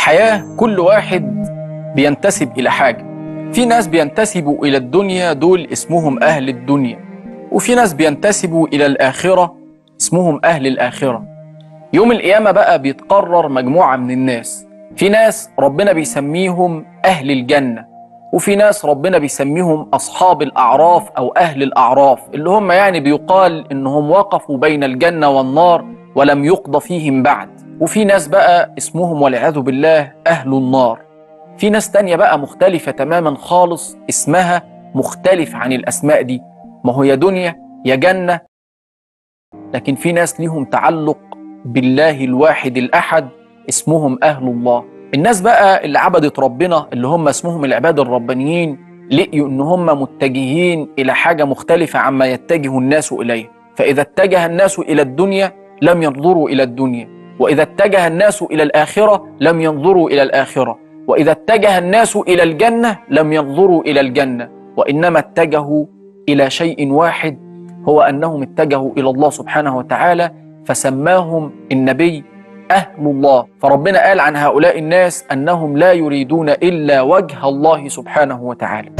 الحياة كل واحد بينتسب إلى حاجة في ناس بينتسبوا إلى الدنيا دول اسمهم أهل الدنيا وفي ناس بينتسبوا إلى الآخرة اسمهم أهل الآخرة يوم القيامة بقى بيتقرر مجموعة من الناس في ناس ربنا بيسميهم أهل الجنة وفي ناس ربنا بيسميهم أصحاب الأعراف أو أهل الأعراف اللي هم يعني بيقال إنهم وقفوا بين الجنة والنار ولم يقضى فيهم بعد وفي ناس بقى اسمهم والعياذ بالله أهل النار في ناس تانية بقى مختلفة تماما خالص اسمها مختلف عن الأسماء دي ما هو يا دنيا يا جنة لكن في ناس ليهم تعلق بالله الواحد الأحد اسمهم أهل الله الناس بقى اللي عبدت ربنا اللي هم اسمهم العباد الربانيين لقيوا ان هم متجهين الى حاجه مختلفه عما يتجه الناس اليه فاذا اتجه الناس الى الدنيا لم ينظروا الى الدنيا واذا اتجه الناس الى الاخره لم ينظروا الى الاخره واذا اتجه الناس الى الجنه لم ينظروا الى الجنه وانما اتجهوا الى شيء واحد هو انهم اتجهوا الى الله سبحانه وتعالى فسماهم النبي أهل الله فربنا قال عن هؤلاء الناس أنهم لا يريدون إلا وجه الله سبحانه وتعالى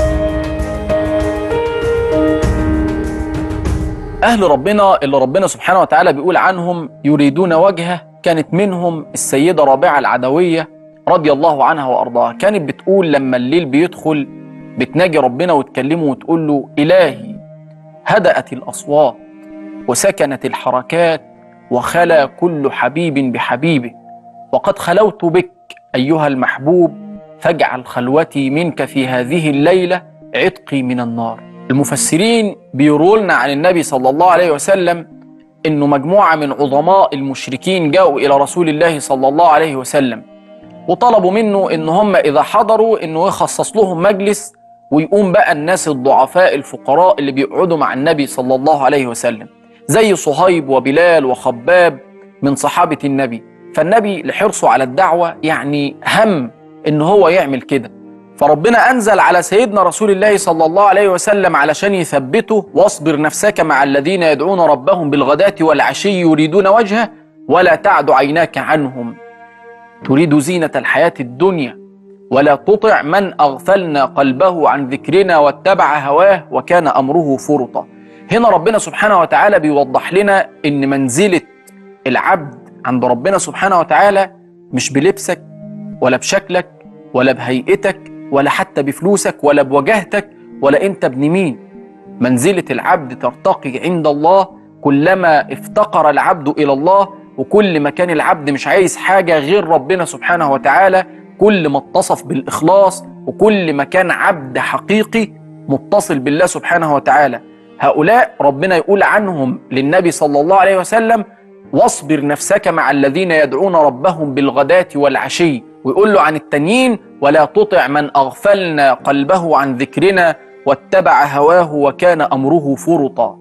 أهل ربنا اللي ربنا سبحانه وتعالى بيقول عنهم يريدون وجهه كانت منهم السيدة رابعة العدوية رضي الله عنها وأرضاها كانت بتقول لما الليل بيدخل بتناجي ربنا وتكلمه وتقول له إلهي هدأت الأصوات وسكنت الحركات وخلا كل حبيب بحبيبه وقد خلوت بك ايها المحبوب فاجعل خلوتي منك في هذه الليله عتقي من النار المفسرين بيرولنا عن النبي صلى الله عليه وسلم انه مجموعه من عظماء المشركين جاءوا الى رسول الله صلى الله عليه وسلم وطلبوا منه ان هم اذا حضروا انه يخصص لهم مجلس ويقوم بقى الناس الضعفاء الفقراء اللي بيقعدوا مع النبي صلى الله عليه وسلم زي صهيب وبلال وخباب من صحابة النبي فالنبي لحرصه على الدعوة يعني هم ان هو يعمل كده فربنا أنزل على سيدنا رسول الله صلى الله عليه وسلم علشان يثبته واصبر نفسك مع الذين يدعون ربهم بالغداة والعشي يريدون وجهه ولا تعد عيناك عنهم تريد زينة الحياة الدنيا ولا تطع من أغفلنا قلبه عن ذكرنا واتبع هواه وكان أمره فرطا هنا ربنا سبحانه وتعالى بيوضح لنا ان منزله العبد عند ربنا سبحانه وتعالى مش بلبسك ولا بشكلك ولا بهيئتك ولا حتى بفلوسك ولا بوجاهتك ولا انت ابن مين منزله العبد ترتقي عند الله كلما افتقر العبد الى الله وكل ما كان العبد مش عايز حاجه غير ربنا سبحانه وتعالى كل ما اتصف بالاخلاص وكل ما كان عبد حقيقي متصل بالله سبحانه وتعالى هؤلاء ربنا يقول عنهم للنبي صلى الله عليه وسلم واصبر نفسك مع الذين يدعون ربهم بالغداة والعشي ويقول له عن التانيين ولا تطع من أغفلنا قلبه عن ذكرنا واتبع هواه وكان أمره فرطا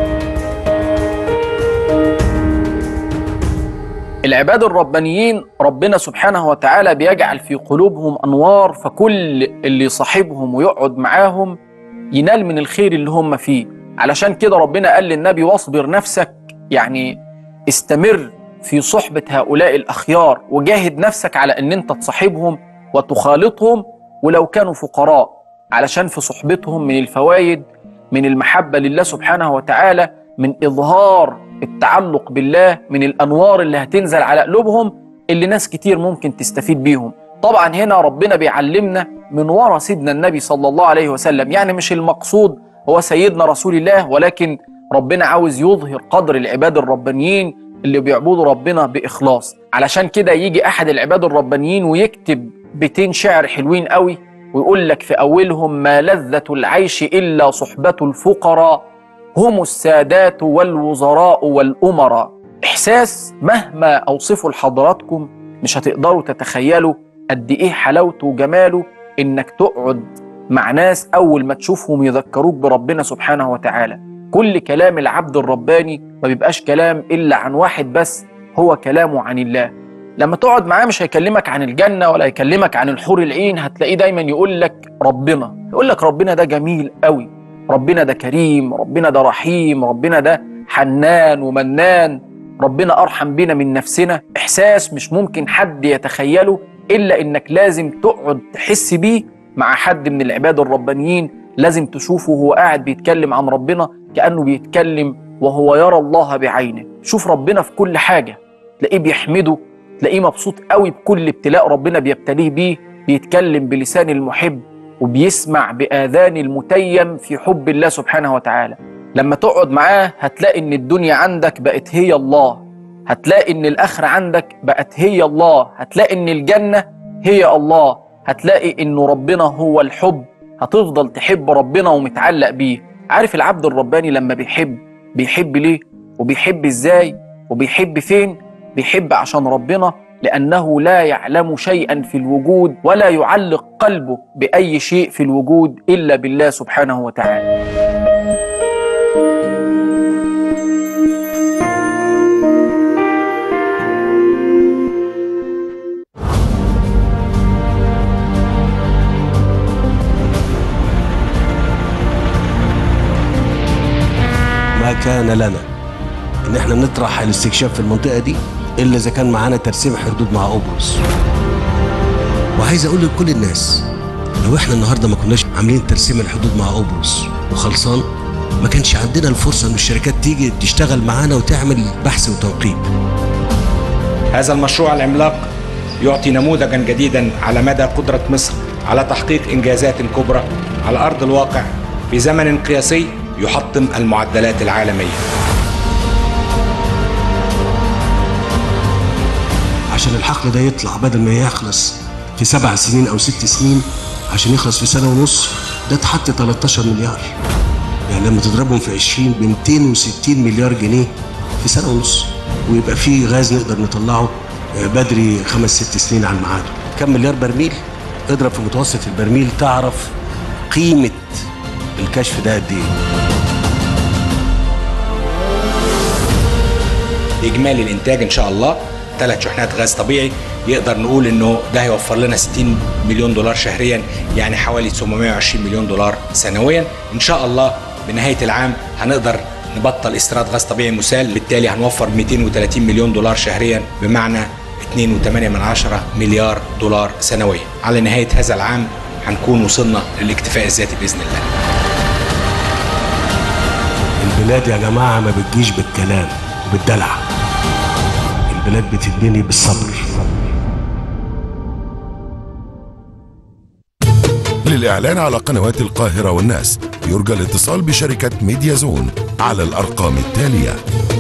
العباد الربانيين ربنا سبحانه وتعالى بيجعل في قلوبهم أنوار فكل اللي يصاحبهم ويقعد معاهم ينال من الخير اللي هم فيه علشان كده ربنا قال للنبي واصبر نفسك يعني استمر في صحبة هؤلاء الأخيار وجاهد نفسك على أن أنت تصاحبهم وتخالطهم ولو كانوا فقراء علشان في صحبتهم من الفوائد من المحبة لله سبحانه وتعالى من إظهار التعلق بالله من الأنوار اللي هتنزل على قلوبهم اللي ناس كتير ممكن تستفيد بيهم طبعا هنا ربنا بيعلمنا من ورا سيدنا النبي صلى الله عليه وسلم يعني مش المقصود هو سيدنا رسول الله ولكن ربنا عاوز يظهر قدر العباد الربانيين اللي بيعبدوا ربنا بإخلاص علشان كده يجي أحد العباد الربانيين ويكتب بيتين شعر حلوين قوي ويقول لك في أولهم ما لذة العيش إلا صحبة الفقراء هم السادات والوزراء والأمراء إحساس مهما أوصفه لحضراتكم مش هتقدروا تتخيلوا قد إيه حلاوته وجماله إنك تقعد مع ناس أول ما تشوفهم يذكروك بربنا سبحانه وتعالى كل كلام العبد الرباني ما بيبقاش كلام إلا عن واحد بس هو كلامه عن الله لما تقعد معاه مش هيكلمك عن الجنة ولا يكلمك عن الحور العين هتلاقيه دايما يقول لك ربنا يقول لك ربنا ده جميل قوي ربنا ده كريم ربنا ده رحيم ربنا ده حنان ومنان ربنا أرحم بينا من نفسنا إحساس مش ممكن حد يتخيله إلا إنك لازم تقعد تحس بيه مع حد من العباد الربانيين لازم تشوفه وهو قاعد بيتكلم عن ربنا كأنه بيتكلم وهو يرى الله بعينه شوف ربنا في كل حاجة تلاقيه بيحمده تلاقيه مبسوط قوي بكل ابتلاء ربنا بيبتليه بيه بيتكلم بلسان المحب وبيسمع بآذان المتيم في حب الله سبحانه وتعالى لما تقعد معاه هتلاقي ان الدنيا عندك بقت هي الله هتلاقي ان الاخره عندك بقت هي الله هتلاقي ان الجنه هي الله هتلاقي انه ربنا هو الحب هتفضل تحب ربنا ومتعلق بيه عارف العبد الرباني لما بيحب بيحب ليه وبيحب ازاي وبيحب فين بيحب عشان ربنا لانه لا يعلم شيئا في الوجود ولا يعلق قلبه باي شيء في الوجود الا بالله سبحانه وتعالى ما كان لنا ان احنا نطرح الاستكشاف في المنطقه دي الا اذا كان معانا ترسيم حدود مع قبرص وعايز اقول لكل الناس لو احنا النهارده ما كناش عاملين ترسيم الحدود مع قبرص وخلصان ما كانش عندنا الفرصه ان الشركات تيجي تشتغل معانا وتعمل بحث وتنقيب هذا المشروع العملاق يعطي نموذجا جديدا على مدى قدرة مصر على تحقيق إنجازات كبرى على أرض الواقع في زمن قياسي يحطم المعدلات العالمية عشان الحقل ده يطلع بدل ما يخلص في سبع سنين او ست سنين عشان يخلص في سنه ونص ده اتحط 13 مليار يعني لما تضربهم في 20 ب 260 مليار جنيه في سنه ونص ويبقى في غاز نقدر نطلعه بدري خمس ست سنين عن ميعاده كم مليار برميل اضرب في متوسط البرميل تعرف قيمه الكشف ده قد ايه إجمالي الإنتاج إن شاء الله ثلاث شحنات غاز طبيعي يقدر نقول إنه ده هيوفر لنا 60 مليون دولار شهريا يعني حوالي 720 مليون دولار سنويا إن شاء الله بنهاية العام هنقدر نبطل استيراد غاز طبيعي مسال بالتالي هنوفر 230 مليون دولار شهريا بمعنى 2.8 من عشرة مليار دولار سنويا على نهاية هذا العام هنكون وصلنا للاكتفاء الذاتي بإذن الله البلاد يا جماعه ما بتجيش بالكلام وبالدلع البلاد بتتبني بالصبر للإعلان على قنوات القاهرة والناس يرجى الاتصال بشركة ميديا زون على الأرقام التالية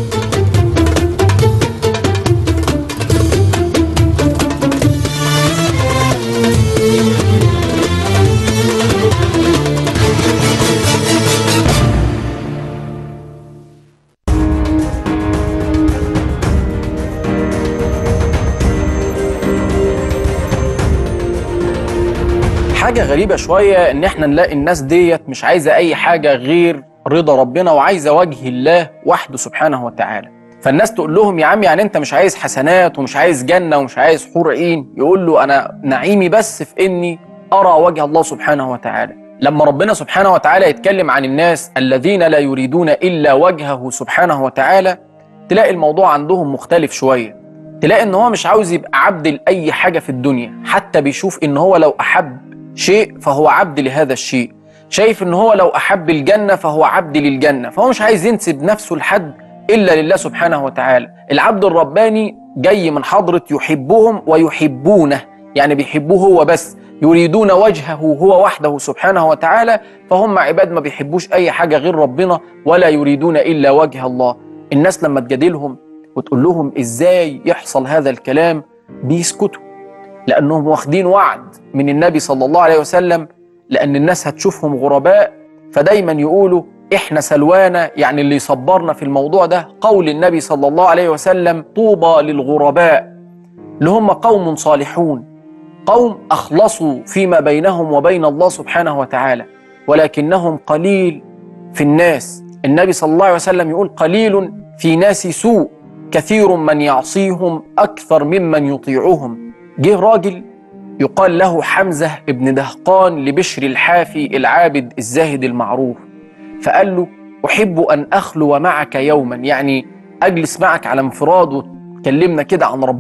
حاجة غريبة شوية إن إحنا نلاقي الناس ديت مش عايزة أي حاجة غير رضا ربنا وعايزة وجه الله وحده سبحانه وتعالى فالناس تقول لهم يا عم يعني أنت مش عايز حسنات ومش عايز جنة ومش عايز حور عين يقول له أنا نعيمي بس في إني أرى وجه الله سبحانه وتعالى لما ربنا سبحانه وتعالى يتكلم عن الناس الذين لا يريدون إلا وجهه سبحانه وتعالى تلاقي الموضوع عندهم مختلف شوية تلاقي إن هو مش عاوز يبقى عبد لأي حاجة في الدنيا حتى بيشوف إن هو لو أحب شيء فهو عبد لهذا الشيء شايف ان هو لو احب الجنه فهو عبد للجنه فهو مش عايز ينسب نفسه لحد الا لله سبحانه وتعالى العبد الرباني جاي من حضره يحبهم ويحبونه يعني بيحبوه هو بس يريدون وجهه هو وحده سبحانه وتعالى فهم عباد ما بيحبوش اي حاجه غير ربنا ولا يريدون الا وجه الله الناس لما تجادلهم وتقول لهم ازاي يحصل هذا الكلام بيسكتوا لانهم واخدين وعد من النبي صلى الله عليه وسلم لان الناس هتشوفهم غرباء فدايما يقولوا احنا سلوانا يعني اللي يصبرنا في الموضوع ده قول النبي صلى الله عليه وسلم طوبى للغرباء اللي هم قوم صالحون قوم اخلصوا فيما بينهم وبين الله سبحانه وتعالى ولكنهم قليل في الناس النبي صلى الله عليه وسلم يقول قليل في ناس سوء كثير من يعصيهم اكثر ممن يطيعهم جه راجل يقال له حمزه ابن دهقان لبشر الحافي العابد الزاهد المعروف فقال له احب ان اخلو معك يوما يعني اجلس معك على انفراد وتكلمنا كده عن ربنا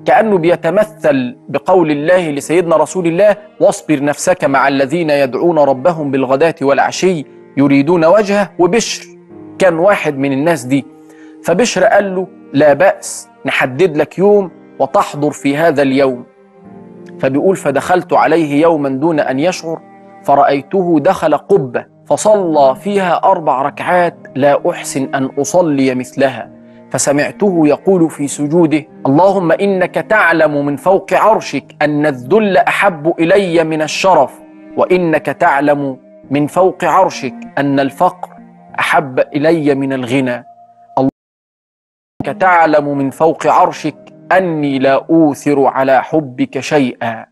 كأنه بيتمثل بقول الله لسيدنا رسول الله واصبر نفسك مع الذين يدعون ربهم بالغداة والعشي يريدون وجهه وبشر كان واحد من الناس دي فبشر قال له لا بأس نحدد لك يوم وتحضر في هذا اليوم فبيقول فدخلت عليه يوما دون أن يشعر فرأيته دخل قبة فصلى فيها أربع ركعات لا أحسن أن أصلي مثلها فسمعته يقول في سجوده اللهم إنك تعلم من فوق عرشك أن الذل أحب إلي من الشرف وإنك تعلم من فوق عرشك أن الفقر أحب إلي من الغنى إنك تعلم من فوق عرشك أني لا أوثر على حبك شيئا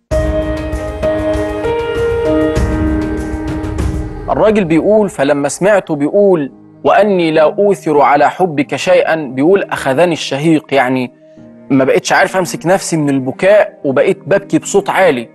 الراجل بيقول فلما سمعته بيقول وأني لا أوثر على حبك شيئا بيقول أخذني الشهيق يعني ما بقتش عارف أمسك نفسي من البكاء وبقيت ببكي بصوت عالي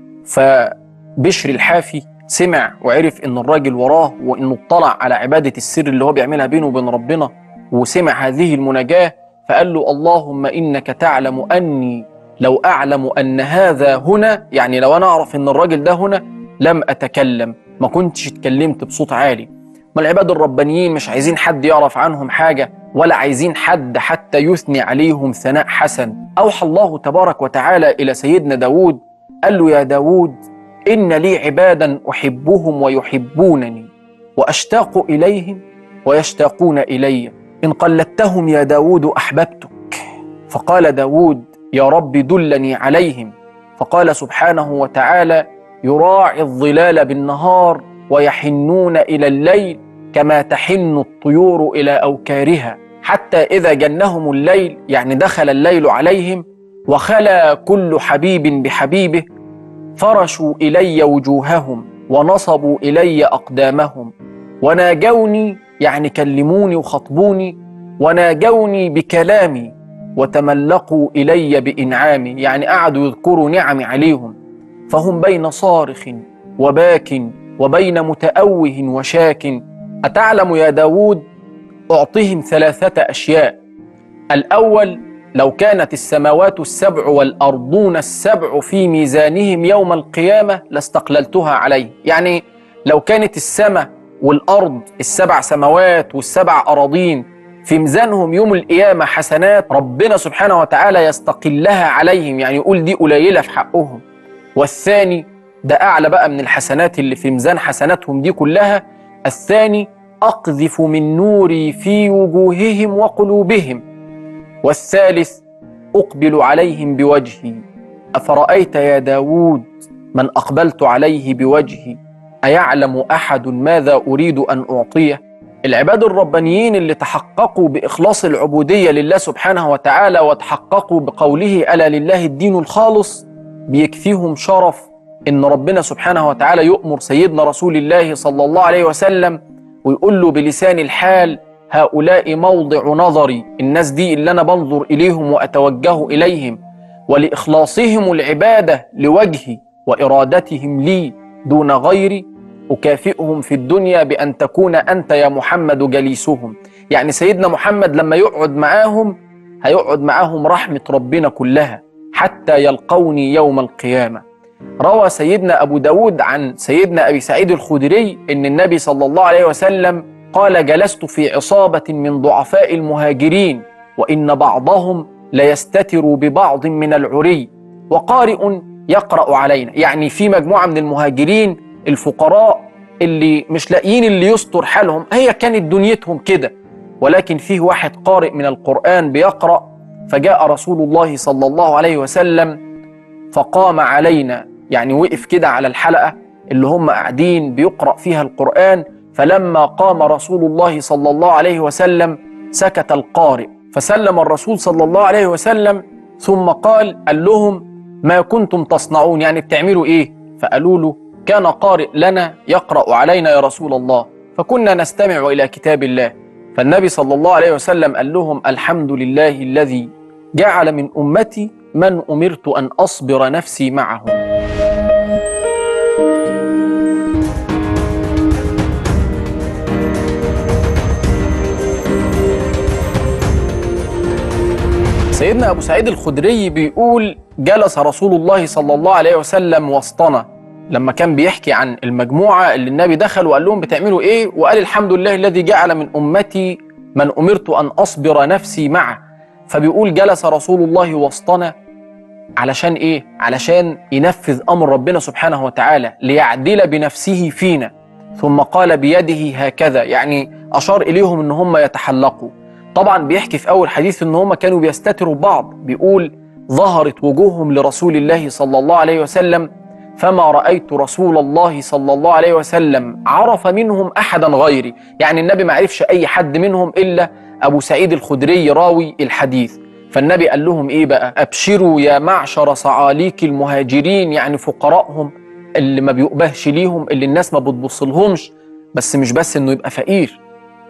فبشر الحافي سمع وعرف إن الراجل وراه وإنه اطلع على عبادة السر اللي هو بيعملها بينه وبين ربنا وسمع هذه المناجاة فقال له اللهم إنك تعلم أني لو أعلم أن هذا هنا يعني لو أنا أعرف إن الراجل ده هنا لم أتكلم ما كنتش اتكلمت بصوت عالي ما العباد الربانيين مش عايزين حد يعرف عنهم حاجة ولا عايزين حد حتى يثني عليهم ثناء حسن أوحى الله تبارك وتعالى إلى سيدنا داود قال له يا داود إن لي عبادا أحبهم ويحبونني وأشتاق إليهم ويشتاقون إلي إن قلدتهم يا داود أحببتك فقال داود يا رب دلني عليهم فقال سبحانه وتعالى يراعي الظلال بالنهار ويحنون إلى الليل كما تحن الطيور إلى أوكارها حتى إذا جنهم الليل يعني دخل الليل عليهم وخلا كل حبيب بحبيبه فرشوا إلي وجوههم ونصبوا إلي أقدامهم وناجوني يعني كلموني وخطبوني وناجوني بكلامي وتملقوا إلي بإنعامي يعني قعدوا يذكروا نعمي عليهم فهم بين صارخ وباك وبين متأوه وشاك أتعلم يا داود أعطهم ثلاثة أشياء الأول لو كانت السماوات السبع والأرضون السبع في ميزانهم يوم القيامة لاستقللتها عليه يعني لو كانت السماء والأرض السبع سماوات والسبع أراضين في ميزانهم يوم القيامة حسنات ربنا سبحانه وتعالى يستقلها عليهم يعني يقول دي قليلة في حقهم والثاني ده أعلى بقى من الحسنات اللي في ميزان حسناتهم دي كلها الثاني أقذف من نوري في وجوههم وقلوبهم والثالث أقبل عليهم بوجهي أفرأيت يا داود من أقبلت عليه بوجهي أيعلم أحد ماذا أريد أن أعطيه العباد الربانيين اللي تحققوا بإخلاص العبودية لله سبحانه وتعالى وتحققوا بقوله ألا لله الدين الخالص بيكفيهم شرف إن ربنا سبحانه وتعالى يؤمر سيدنا رسول الله صلى الله عليه وسلم ويقول له بلسان الحال هؤلاء موضع نظري الناس دي اللي أنا بنظر إليهم وأتوجه إليهم ولإخلاصهم العبادة لوجهي وإرادتهم لي دون غيري أكافئهم في الدنيا بأن تكون أنت يا محمد جليسهم يعني سيدنا محمد لما يقعد معاهم هيقعد معاهم رحمة ربنا كلها حتى يلقوني يوم القيامة روى سيدنا أبو داود عن سيدنا أبي سعيد الخدري إن النبي صلى الله عليه وسلم قال جلست في عصابة من ضعفاء المهاجرين وإن بعضهم ليستتر ببعض من العري وقارئ يقرأ علينا يعني في مجموعة من المهاجرين الفقراء اللي مش لاقيين اللي يستر حالهم هي كانت دنيتهم كده ولكن فيه واحد قارئ من القرآن بيقرأ فجاء رسول الله صلى الله عليه وسلم فقام علينا يعني وقف كده على الحلقة اللي هم قاعدين بيقرأ فيها القرآن فلما قام رسول الله صلى الله عليه وسلم سكت القارئ فسلم الرسول صلى الله عليه وسلم ثم قال قال لهم ما كنتم تصنعون يعني بتعملوا ايه فقالوا له كان قارئ لنا يقرأ علينا يا رسول الله فكنا نستمع إلى كتاب الله فالنبي صلى الله عليه وسلم قال لهم الحمد لله الذي جعل من أمتي من أمرت أن أصبر نفسي معهم سيدنا أبو سعيد الخدري بيقول جلس رسول الله صلى الله عليه وسلم وسطنا لما كان بيحكي عن المجموعة اللي النبي دخل وقال لهم بتعملوا إيه وقال الحمد لله الذي جعل من أمتي من أمرت أن أصبر نفسي معه فبيقول جلس رسول الله وسطنا علشان إيه؟ علشان ينفذ أمر ربنا سبحانه وتعالى ليعدل بنفسه فينا ثم قال بيده هكذا يعني أشار إليهم إن هم يتحلقوا طبعا بيحكي في أول حديث إن هم كانوا بيستتروا بعض بيقول ظهرت وجوههم لرسول الله صلى الله عليه وسلم فما رأيت رسول الله صلى الله عليه وسلم عرف منهم أحدا غيري يعني النبي ما عرفش أي حد منهم إلا أبو سعيد الخدري راوي الحديث فالنبي قال لهم إيه بقى أبشروا يا معشر صعاليك المهاجرين يعني فقراءهم اللي ما بيقبهش ليهم اللي الناس ما بتبصلهمش بس مش بس إنه يبقى فقير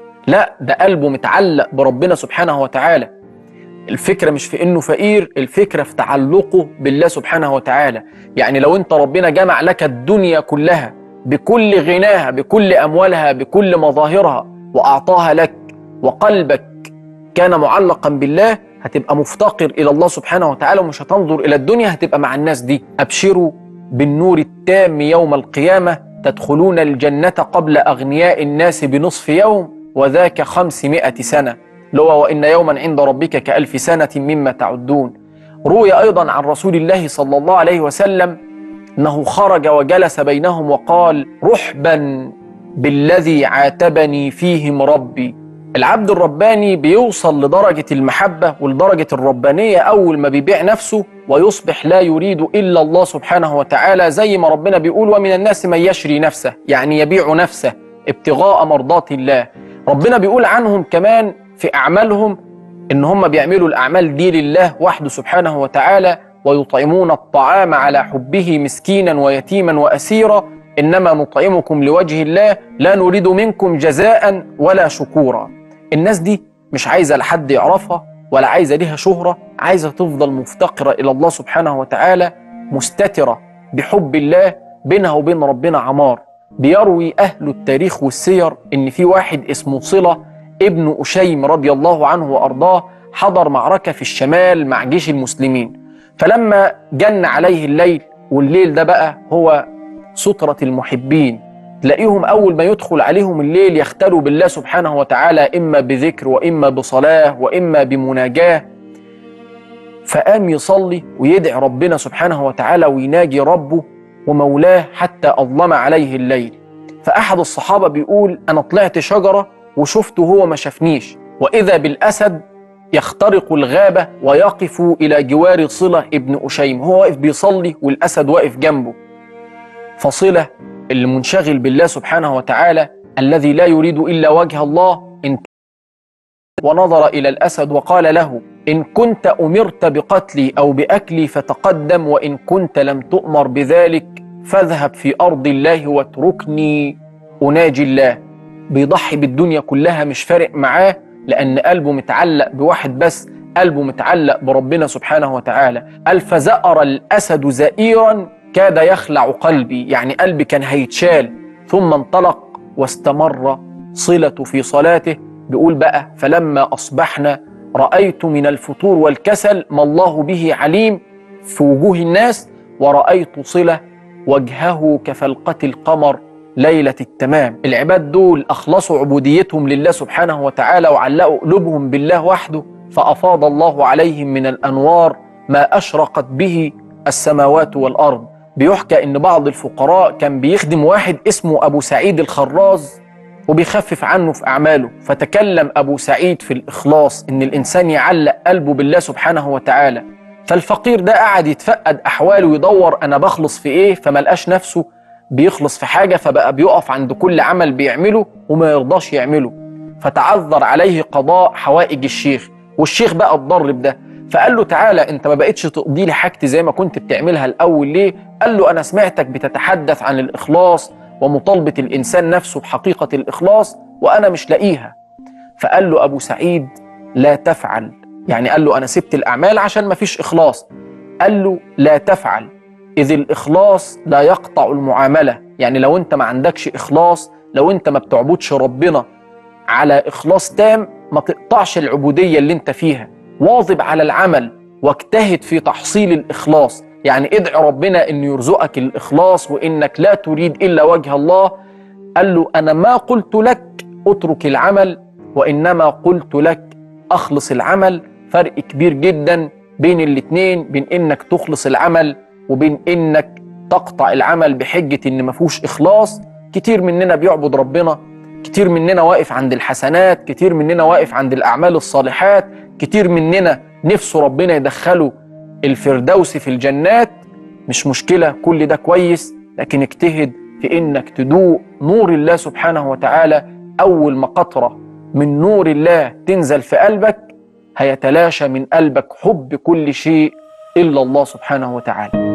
لا ده قلبه متعلق بربنا سبحانه وتعالى الفكرة مش في انه فقير الفكرة في تعلقه بالله سبحانه وتعالى يعني لو انت ربنا جمع لك الدنيا كلها بكل غناها بكل اموالها بكل مظاهرها واعطاها لك وقلبك كان معلقا بالله هتبقى مفتقر الى الله سبحانه وتعالى ومش هتنظر الى الدنيا هتبقى مع الناس دي ابشروا بالنور التام يوم القيامة تدخلون الجنة قبل أغنياء الناس بنصف يوم وذاك خمسمائة سنة لو وإن يوما عند ربك كألف سنة مما تعدون روي أيضا عن رسول الله صلى الله عليه وسلم أنه خرج وجلس بينهم وقال رحبا بالذي عاتبني فيهم ربي العبد الرباني بيوصل لدرجة المحبة ولدرجة الربانية أول ما بيبيع نفسه ويصبح لا يريد إلا الله سبحانه وتعالى زي ما ربنا بيقول ومن الناس من يشري نفسه يعني يبيع نفسه ابتغاء مرضات الله ربنا بيقول عنهم كمان في أعمالهم إن هم بيعملوا الأعمال دي لله وحده سبحانه وتعالى ويطعمون الطعام على حبه مسكينا ويتيما وأسيرا إنما نطعمكم لوجه الله لا نريد منكم جزاء ولا شكورا الناس دي مش عايزة لحد يعرفها ولا عايزة ليها شهرة عايزة تفضل مفتقرة إلى الله سبحانه وتعالى مستترة بحب الله بينها وبين ربنا عمار بيروي أهل التاريخ والسير إن في واحد اسمه صلة ابن أشيم رضي الله عنه وأرضاه حضر معركة في الشمال مع جيش المسلمين فلما جن عليه الليل والليل ده بقى هو سترة المحبين تلاقيهم أول ما يدخل عليهم الليل يختلوا بالله سبحانه وتعالى إما بذكر وإما بصلاة وإما بمناجاة فقام يصلي ويدعي ربنا سبحانه وتعالى ويناجي ربه ومولاه حتى أظلم عليه الليل فأحد الصحابة بيقول أنا طلعت شجرة وشفته هو ما شافنيش وإذا بالأسد يخترق الغابة ويقف إلى جوار صلة ابن أشيم هو واقف بيصلي والأسد واقف جنبه فصلة اللي منشغل بالله سبحانه وتعالى الذي لا يريد إلا وجه الله انت ونظر إلى الأسد وقال له إن كنت أمرت بقتلي أو بأكلي فتقدم وإن كنت لم تؤمر بذلك فاذهب في أرض الله واتركني أناجي الله بيضحي بالدنيا كلها مش فارق معاه لأن قلبه متعلق بواحد بس قلبه متعلق بربنا سبحانه وتعالى قال فزأر الأسد زئيرا كاد يخلع قلبي يعني قلبي كان هيتشال ثم انطلق واستمر صلة في صلاته بيقول بقى فلما أصبحنا رأيت من الفتور والكسل ما الله به عليم في وجوه الناس ورأيت صلة وجهه كفلقة القمر ليلة التمام العباد دول أخلصوا عبوديتهم لله سبحانه وتعالى وعلقوا قلوبهم بالله وحده فأفاض الله عليهم من الأنوار ما أشرقت به السماوات والأرض بيحكى إن بعض الفقراء كان بيخدم واحد اسمه أبو سعيد الخراز وبيخفف عنه في أعماله فتكلم أبو سعيد في الإخلاص إن الإنسان يعلق قلبه بالله سبحانه وتعالى فالفقير ده قعد يتفقد أحواله ويدور أنا بخلص في إيه فملقاش نفسه بيخلص في حاجة فبقى بيقف عند كل عمل بيعمله وما يرضاش يعمله فتعذر عليه قضاء حوائج الشيخ والشيخ بقى اتضر بده فقال له تعالى انت ما بقتش تقضي لي حاجتي زي ما كنت بتعملها الاول ليه قال له انا سمعتك بتتحدث عن الاخلاص ومطالبه الانسان نفسه بحقيقه الاخلاص وانا مش لاقيها فقال له ابو سعيد لا تفعل يعني قال له انا سبت الاعمال عشان ما فيش اخلاص قال له لا تفعل اذ الاخلاص لا يقطع المعامله يعني لو انت ما عندكش اخلاص لو انت ما بتعبدش ربنا على اخلاص تام ما تقطعش العبوديه اللي انت فيها واظب على العمل واجتهد في تحصيل الإخلاص يعني ادعي ربنا أن يرزقك الإخلاص وإنك لا تريد إلا وجه الله قال له أنا ما قلت لك اترك العمل وإنما قلت لك أخلص العمل فرق كبير جدا بين الاتنين بين إنك تخلص العمل وبين إنك تقطع العمل بحجة إن ما فيهوش إخلاص كتير مننا بيعبد ربنا كتير مننا واقف عند الحسنات كتير مننا واقف عند الأعمال الصالحات كتير مننا نفسه ربنا يدخله الفردوس في الجنات مش مشكلة كل ده كويس لكن اجتهد في إنك تدوق نور الله سبحانه وتعالى أول ما قطرة من نور الله تنزل في قلبك هيتلاشى من قلبك حب كل شيء إلا الله سبحانه وتعالى